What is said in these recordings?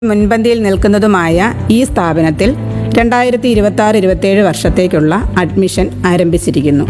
മുൻപന്തിയിൽ നിൽക്കുന്നതുമായ ഈ സ്ഥാപനത്തിൽ രണ്ടായിരത്തി ഇരുപത്തി ആറ് ഇരുപത്തേഴ് വർഷത്തേക്കുള്ള അഡ്മിഷൻ ആരംഭിച്ചിരിക്കുന്നു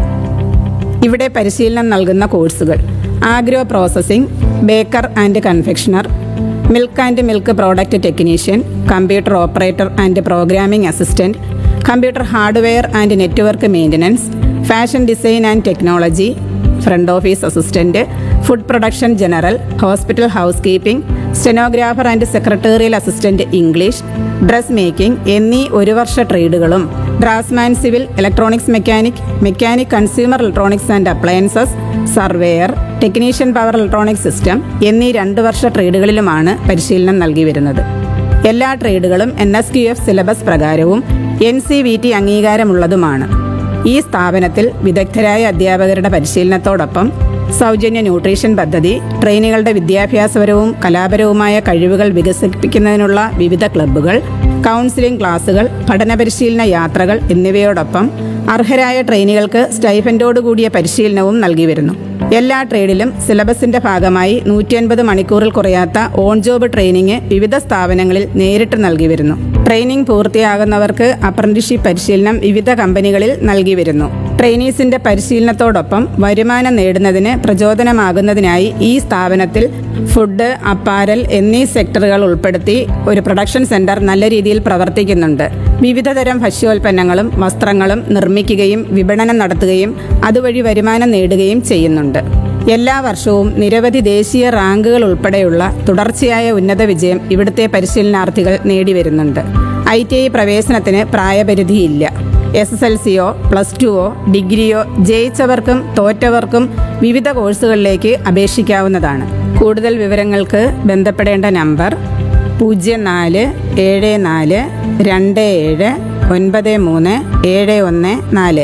ഇവിടെ പരിശീലനം നൽകുന്ന കോഴ്സുകൾ agro processing baker and confectioner milk and milk product technician computer operator and programming assistant computer hardware and network maintenance fashion design and technology front office assistant food production general hospital house keeping stenographer and secretarial assistant English dress making എന്നീ ഒരു വർഷ ട്രേഡുകളും draughtsman civil electronics mechanic mechanic consumer electronics and appliances surveyor technician power electronic system എന്നീ രണ്ട് വർഷ ട്രേഡുകളിലുമാണ് പരിശീലനം നൽകി വരുന്നത് എല്ലാ ട്രേഡുകളും N S Q F syllabus പ്രകാരവും എൻ സി വി ടി അംഗീകാരമുള്ളതുമാണ് ഈ സ്ഥാപനത്തിൽ വിദഗ്ധരായ അധ്യാപകരുടെ പരിശീലനത്തോടൊപ്പം സൗജന്യ ന്യൂട്രീഷൻ പദ്ധതി ട്രെയിനികളുടെ വിദ്യാഭ്യാസപരവും കലാപരവുമായ കഴിവുകൾ വികസിപ്പിക്കുന്നതിനുള്ള വിവിധ ക്ലബ്ബുകൾ കൗൺസിലിംഗ് ക്ലാസുകൾ പഠന പരിശീലന യാത്രകൾ എന്നിവയോടൊപ്പം അർഹരായ ട്രെയിനികൾക്ക് സ്റ്റൈഫൻഡോടുകൂടിയ പരിശീലനവും നൽകി വരുന്നു എല്ലാ ട്രേഡിലും സിലബസിന്റെ ഭാഗമായി നൂറ്റി അൻപത് മണിക്കൂറിൽ കുറയാത്ത ഓൺ ജോബ് ട്രെയിനിങ് വിവിധ സ്ഥാപനങ്ങളിൽ നേരിട്ട് നൽകി വരുന്നു ട്രെയിനിങ് പൂർത്തിയാകുന്നവർക്ക് അപ്രന്റീഷിപ്പ് പരിശീലനം വിവിധ കമ്പനികളിൽ നൽകി വരുന്നു ട്രെയിനീസിന്റെ പരിശീലനത്തോടൊപ്പം വരുമാനം നേടുന്നതിന് പ്രചോദനമാകുന്നതിനായി ഈ സ്ഥാപനത്തിൽ ഫുഡ് അപ്പാരൽ എന്നീ സെക്ടറുകൾ ഉൾപ്പെടുത്തി ഒരു പ്രൊഡക്ഷൻ സെന്റർ നല്ല രീതിയിൽ പ്രവർത്തിക്കുന്നുണ്ട് വിവിധതരം ഭക്ഷ്യോൽപ്പന്നങ്ങളും വസ്ത്രങ്ങളും നിർമ്മിക്കുകയും വിപണനം നടത്തുകയും അതുവഴി വരുമാനം നേടുകയും ചെയ്യുന്നുണ്ട് എല്ലാ വർഷവും നിരവധി ദേശീയ റാങ്കുകൾ ഉൾപ്പെടെയുള്ള തുടർച്ചയായ ഉന്നത വിജയം ഇവിടുത്തെ പരിശീലനാർത്ഥികൾ നേടിവരുന്നുണ്ട് ഐ ടി ഐ പ്രവേശനത്തിന് പ്രായപരിധിയില്ല എസ് എസ് എൽ സിയോ പ്ലസ് ടുവോ ഡിഗ്രിയോ ജയിച്ചവർക്കും തോറ്റവർക്കും വിവിധ കോഴ്സുകളിലേക്ക് അപേക്ഷിക്കാവുന്നതാണ് കൂടുതൽ വിവരങ്ങൾക്ക് ബന്ധപ്പെടേണ്ട നമ്പർ പൂജ്യം നാല് ഏഴ് നാല് രണ്ട് ഏഴ് ഒൻപത് മൂന്ന് ഏഴ് ഒന്ന് നാല്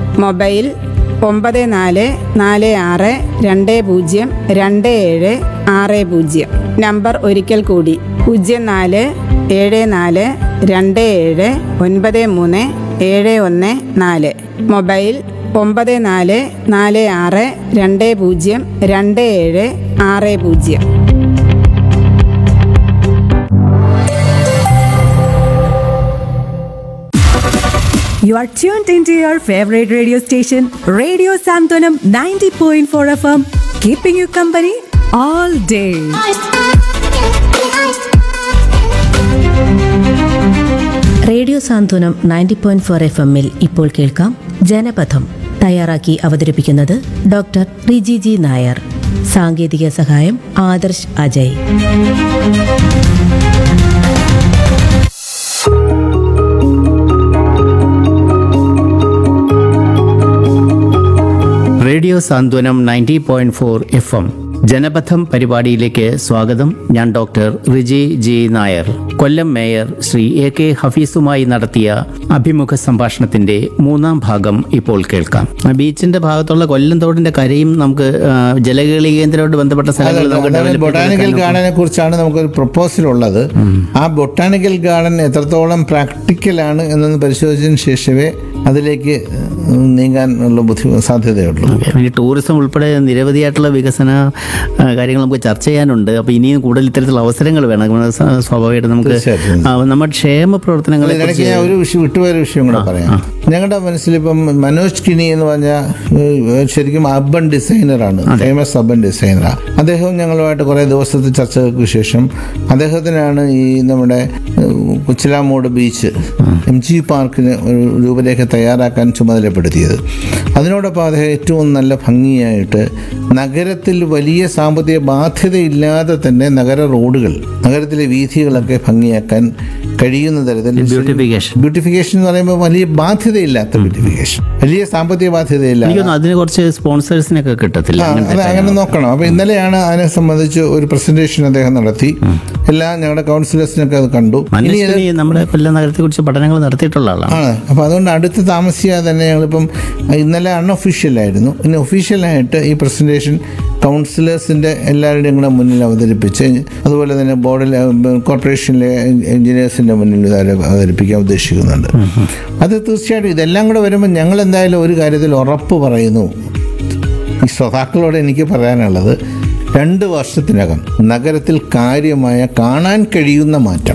മൊബൈൽ ഒമ്പത് നാല് നാല് ആറ് രണ്ട് പൂജ്യം രണ്ട് ഏഴ് ആറ് പൂജ്യം നമ്പർ ഒരിക്കൽ കൂടി പൂജ്യം നാല് ഏഴ് നാല് രണ്ട് ഏഴ് ഒൻപത് മൂന്ന് ഏഴ് ഒന്ന് നാല് മൊബൈൽ ഒമ്പത് നാല് നാല് ആറ് രണ്ട് പൂജ്യം രണ്ട് ഏഴ് ആറ് പൂജ്യം You are tuned into your favorite radio station, Radio Santonam 90.4 FM, keeping you company all day. Radio Santhwanam ninety point four F എമ്മിൽ ഇപ്പോൾ കേൾക്കാം ജനപഥം തയ്യാറാക്കി അവതരിപ്പിക്കുന്നത് ഡോക്ടർ റിജി ജി നായർ സാങ്കേതിക സഹായം Adarsh Ajay radio Santhwanam ninety point four F M Janapadham പരിപാടിയിലേക്ക് സ്വാഗതം ഞാൻ doctor Riji G Nair Kollam mayor Shri A K ഹഫീസുമായി നടത്തിയ അഭിമുഖ സംഭാഷണത്തിന്റെ മൂന്നാം ഭാഗം ഇപ്പോൾ കേൾക്കാം ആ ബീച്ചിന്റെ ഭാഗത്തുള്ള കൊല്ലം തോടിന്റെ കരയും നമുക്ക് ആ, ജലകേളി കേന്ദ്രമായിട്ട് ബന്ധപ്പെട്ട സ്ഥലങ്ങൾ നമുക്ക് develop ബൊട്ടാനിക്കൽ ചെയ്തെടുക്കാൻ ഗാർഡനെ കുറിച്ചാണ് നമുക്കൊരു പ്രപ്പോസൽ ഉള്ളത് ആ ബൊട്ടാനിക്കൽ ഗാർഡൻ എത്രത്തോളം പ്രാക്ടിക്കലാണ് എന്നൊന്ന് പരിശോധിച്ചതിന് ശേഷമേ അതിലേക്ക് നീങ്ങാൻ ഉള്ള ബുദ്ധി സാധ്യതയുള്ളൂ ഈ ടൂറിസം ഉൾപ്പെടെ നിരവധിയായിട്ടുള്ള വികസന ആ, കാര്യങ്ങൾ നമുക്ക് ചർച്ച ചെയ്യാനുണ്ട് അപ്പോൾ ഇനിയും കൂടുതൽ ഇത്തരത്തിലുള്ള അവസരങ്ങൾ വേണം കാരണം സ- സ്വാഭാവികമായിട്ട് നമുക്ക് തീർച്ചയായിട്ടും. ആ, നമ്മുടെ ക്ഷേമ പ്രവർത്തനങ്ങളെ ഇതിനിടയ്ക്ക് ഞാൻ ഒരു വിഷയം വിട്ടുപോയ ഒരു വിഷയം കൂടെ പറയാം ഞങ്ങളുടെ മനസ്സിലിപ്പം മനോജ് കിനി എന്ന് പറഞ്ഞ ഏഹ്, ശരിക്കും അർബൻ ഡിസൈനറാണ് ഫേമസ് അർബൻ ഡിസൈനറാണ് അദ്ദേഹം ഞങ്ങളുമായിട്ട് കുറേ ദിവസത്തെ ചർച്ചകൾക്ക് ശേഷം അദ്ദേഹത്തിനാണ് ഈ നമ്മുടെ ഏഹ്, കുച്ചിലാമൂട് ബീച്ച് എം ജി പാർക്കിന് ഒരു രൂപരേഖ തയ്യാറാക്കാൻ ചുമതലപ്പെടുത്തിയത് അതിനോടൊപ്പം അദ്ദേഹം ഏറ്റവും നല്ല ഭംഗിയായിട്ട് നഗരത്തിൽ വലിയ സാമ്പത്തിക ബാധ്യതയില്ലാതെ തന്നെ നഗര റോഡുകൾ നഗരത്തിലെ വീഥികളൊക്കെ ഭംഗിയാക്കാൻ കഴിയുന്ന തരത്തിൽ ബ്യൂട്ടിഫിക്കേഷൻ ബ്യൂട്ടിഫിക്കേഷൻ എന്ന് പറയുമ്പോൾ വലിയ ബാധ്യതയില്ലാത്ത ബ്യൂട്ടിഫിക്കേഷൻ വലിയ സാമ്പത്തിക ബാധ്യതയില്ല എനിക്കൊന്നും അതിന് കുറച്ച് സ്പോൺസേഴ്സിനൊക്കെ കിട്ടത്തില്ല ആ, അങ്ങനത്തെ അത് അങ്ങനെ നോക്കണം അപ്പൊ ഇന്നലെയാണ് അതിനെ സംബന്ധിച്ച് ഒരു പ്രസന്റേഷൻ അദ്ദേഹം നടത്തി എല്ലാം ഞങ്ങളുടെ കൗൺസിലേഴ്സിനൊക്കെ അത് കണ്ടു ഇനി ഇത് മനുഷ്യന് നമ്മുടെ കൊല്ലം നഗരത്തെ കുറിച്ച് പഠനങ്ങൾ നടത്തിയിട്ടുള്ള ആളാണ് ആണ് അപ്പോൾ അതുകൊണ്ട് അടുത്ത് താമസിയാതെ തന്നെ ഞങ്ങളിപ്പം ഇന്നലെ അൺഒഫീഷ്യലായിരുന്നു ഇനി ഒഫീഷ്യലായിട്ട് ഈ പ്രസൻറ്റേഷൻ കൗൺസിലേഴ്സിൻ്റെ എല്ലാവരുടെയും കൂടെ മുന്നിൽ അവതരിപ്പിച്ച് അതുപോലെ തന്നെ ബോർഡിൽ കോർപ്പറേഷനിലെ എഞ്ചിനീയേഴ്സിൻ്റെ മുന്നിൽ ഇത് അവതരിപ്പിക്കാൻ ഉദ്ദേശിക്കുന്നുണ്ട് അത് തീർച്ചയായിട്ടും ഇതെല്ലാം കൂടെ വരുമ്പോൾ ഞങ്ങൾ എന്തായാലും ഒരു കാര്യത്തിൽ ഉറപ്പ് പറയുന്നു ഈ ശ്രോതാക്കളോട് എനിക്ക് പറയാനുള്ളത് രണ്ട് വർഷത്തിനകം നഗരത്തിൽ കാര്യമായ കാണാൻ കഴിയുന്ന മാറ്റം